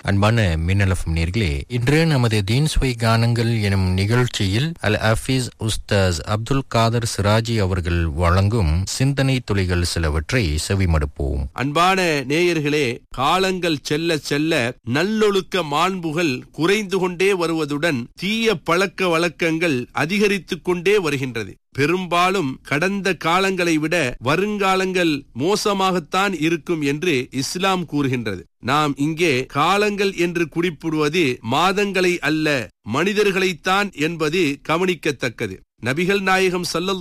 அன்பான மின்னலஃபம் நேர்களே இன்று நமது தீன்ஸ்வை கானங்கள் எனும் நிகழ்ச்சியில் அல் ஹஃபீஸ் உஸ்தாஸ் அப்துல் காதர் சிராஜி அவர்கள் வழங்கும் சிந்தனை துளிகள் சிலவற்றை செவிமடுப்போம் அன்பான நேயர்களே காலங்கள் செல்ல செல்ல நல்லொழுக்க மாண்புகள் குறைந்து கொண்டே வருவதுடன் தீய பழக்க வழக்கங்கள் அதிகரித்துக் கொண்டே வருகின்றது பெரும்பாலும் கடந்த காலங்களை விட வருங்காலங்கள் மோசமாகத்தான் இருக்கும் என்று இஸ்லாம் கூறுகின்றது நாம் இங்கே காலங்கள் என்று குறிப்பிடுவது மாதங்களை அல்ல மனிதர்களைத்தான் என்பது கவனிக்கத்தக்கது நபிகள் நாயகம் சல்லல்லாஹு